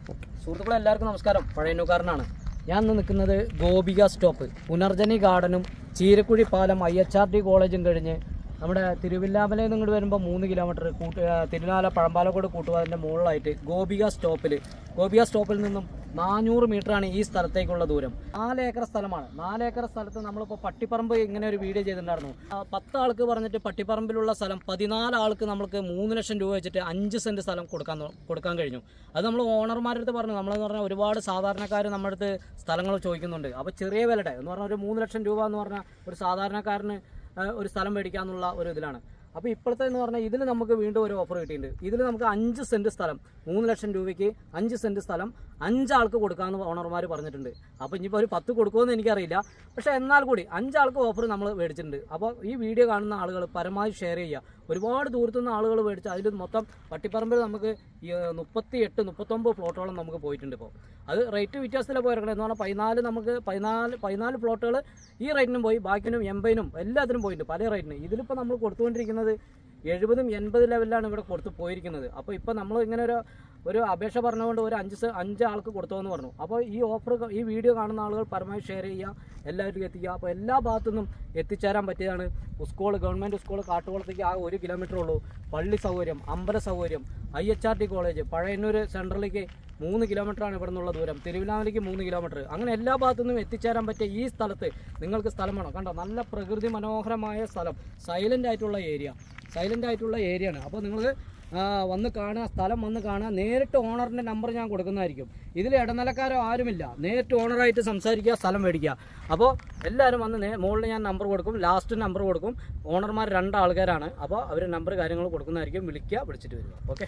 സുഹൃത്തുക്കളെ എല്ലാവർക്കും നമസ്കാരം പഴയനുകാരനാണ് ഞാൻ ഇന്ന് നിൽക്കുന്നത് ഗോപിക സ്റ്റോപ്പ് പുനർജനി ഗാർഡനും ചീരക്കുഴി പാലം ഐ എച്ച് ആർ ഡി കോളേജും കഴിഞ്ഞ് നമ്മുടെ തിരുവില്ലാമലയിൽ നിന്ന് ഇങ്ങോട്ട് വരുമ്പോൾ മൂന്ന് കിലോമീറ്റർ കൂട്ട് ആ, തിരുനാല പഴമ്പാലക്കോട് കൂട്ടുവാതിൻ്റെ മുകളിലായിട്ട് ഗോപിക സ്റ്റോപ്പിൽ ഗോപിക സ്റ്റോപ്പിൽ നിന്നും നാനൂറ് മീറ്ററാണ് ഈ സ്ഥലത്തേക്കുള്ള ദൂരം നാല് ഏക്കർ സ്ഥലമാണ് നാല് ഏക്കർ സ്ഥലത്ത് നമ്മളിപ്പോൾ പട്ടിപ്പറമ്പ് ഇങ്ങനെ ഒരു വീഡിയോ ചെയ്തിട്ടുണ്ടായിരുന്നു ആ, പത്ത് ആൾക്ക് പറഞ്ഞിട്ട് പട്ടിപ്പറമ്പിലുള്ള സ്ഥലം പതിനാല് ആൾക്ക് നമ്മൾക്ക് മൂന്ന് ലക്ഷം രൂപ വെച്ചിട്ട് അഞ്ച് സെൻറ്റ് സ്ഥലം കൊടുക്കാൻ തൊ- കൊടുക്കാൻ കഴിഞ്ഞു അത് നമ്മൾ ഓണർമാരുടെ അടുത്ത് പറഞ്ഞു നമ്മളെന്ന് പറഞ്ഞാൽ ഒരുപാട് സാധാരണക്കാർ നമ്മുടെ അടുത്ത് സ്ഥലങ്ങൾ ചോദിക്കുന്നുണ്ട് അപ്പോൾ ചെറിയ വിലയുടെ എന്ന് പറഞ്ഞാൽ ഒരു മൂന്ന് ലക്ഷം രൂപ എന്ന് പറഞ്ഞാൽ ഒരു സാധാരണക്കാരന് ആ, ഒരു സ്ഥലം മേടിക്കാന്നുള്ള ഒരു ഇതിലാണ് അപ്പോൾ ഇപ്പോഴത്തെ എന്ന് പറഞ്ഞാൽ ഇതിൽ നമുക്ക് വീണ്ടും ഒരു ഓഫർ കിട്ടിയിട്ടുണ്ട് ഇതിൽ നമുക്ക് അഞ്ച് സെൻറ്റ് സ്ഥലം മൂന്ന് ലക്ഷം രൂപയ്ക്ക് അഞ്ച് സെൻറ്റ് സ്ഥലം അഞ്ചാൾക്ക് കൊടുക്കാമെന്ന് ഓണർമാർ പറഞ്ഞിട്ടുണ്ട് അപ്പോൾ ഇനിയിപ്പോൾ ഒരു പത്ത് കൊടുക്കുമെന്ന് എനിക്കറിയില്ല പക്ഷേ എന്നാൽ കൂടി അഞ്ചാൾക്ക് ഓഫർ നമ്മൾ മേടിച്ചിട്ടുണ്ട് അപ്പോൾ ഈ വീഡിയോ കാണുന്ന ആളുകൾ പരമാവധി ഷെയർ ചെയ്യുക ഒരുപാട് ദൂരത്തുനിന്ന് ആളുകൾ മേടിച്ച് അതിൽ മൊത്തം പട്ടിപ്പറമ്പിൽ നമുക്ക് ഈ, ഏഹ്, മുപ്പത്തി എട്ട് മുപ്പത്തൊമ്പത് പ്ലോട്ടോളം നമുക്ക് പോയിട്ടുണ്ട് ഇപ്പോൾ അത് റേറ്റ് വ്യത്യാസത്തിലാണ് പോയിരിക്കണം എന്ന് പറഞ്ഞാൽ പതിനാല് നമുക്ക് പതിനാല് പതിനാല് പ്ലോട്ടുകൾ ഈ റേറ്റിനും പോയി ബാക്കിനും എൺപതിനും എല്ലാത്തിനും പോയിട്ടുണ്ട് പല റേറ്റിന് ഇതിലിപ്പോൾ നമ്മൾ കൊടുത്തുകൊണ്ടിരിക്കുന്നത് എഴുപതും എൺപത് ലെവലിലാണ് ഇവിടെ കൊടുത്ത് പോയിരിക്കുന്നത് അപ്പോൾ ഇപ്പോൾ നമ്മൾ ഇങ്ങനെ ഒരു ഒരു അപേക്ഷ പറഞ്ഞുകൊണ്ട് ഒരു അഞ്ച് സ- അഞ്ച് ആൾക്ക് കൊടുത്തോന്ന് പറഞ്ഞു അപ്പോൾ ഈ ഓഫർ ഈ വീഡിയോ കാണുന്ന ആളുകൾ പരമാവധി ഷെയർ ചെയ്യുക എല്ലാവർക്കും എത്തിക്കുക അപ്പോൾ എല്ലാ ഭാഗത്തു നിന്നും എത്തിച്ചേരാൻ പറ്റിയതാണ് സ്കൂൾ ഗവൺമെൻറ് സ്കൂൾ കാട്ടുകുളത്തേക്ക് ആ ഒരു കിലോമീറ്റർ ഉള്ളൂ പള്ളി സൗകര്യം അമ്പല സൗകര്യം I H R T college Pazhayannur സെൻട്രലിലേക്ക് മൂന്ന് കിലോമീറ്ററാണ് ഇവിടെ നിന്നുള്ള ദൂരം തിരുവിലാമലയ്ക്ക് മൂന്ന് കിലോമീറ്റർ അങ്ങനെ എല്ലാ ഭാഗത്തു നിന്നും എത്തിച്ചേരാൻ പറ്റിയ ഈ സ്ഥലത്ത് നിങ്ങൾക്ക് സ്ഥലം വേണം കണ്ടോ നല്ല പ്രകൃതി മനോഹരമായ സ്ഥലം സൈലൻ്റ് ആയിട്ടുള്ള ഏരിയ സൈലൻ്റ് ആയിട്ടുള്ള ഏരിയ ആണ് അപ്പോൾ നിങ്ങൾ വന്ന് കാണുക സ്ഥലം വന്ന് കാണുക നേരിട്ട് ഓണറിൻ്റെ നമ്പർ ഞാൻ കൊടുക്കുന്നതായിരിക്കും ഇതിൽ ഇടനിലക്കാരോ ആരുമില്ല നേരിട്ട് ഓണറായിട്ട് സംസാരിക്കുക സ്ഥലം മേടിക്കുക അപ്പോൾ എല്ലാവരും വന്ന് നേ മുകളിൽ ഞാൻ നമ്പർ കൊടുക്കും ലാസ്റ്റ് നമ്പർ കൊടുക്കും ഓണർമാർ രണ്ട് ആൾക്കാരാണ് അപ്പോൾ അവർ നമ്പർ കാര്യങ്ങൾ കൊടുക്കുന്നതായിരിക്കും വിളിക്കുക വിളിച്ചിട്ട് വരിക ഓക്കെ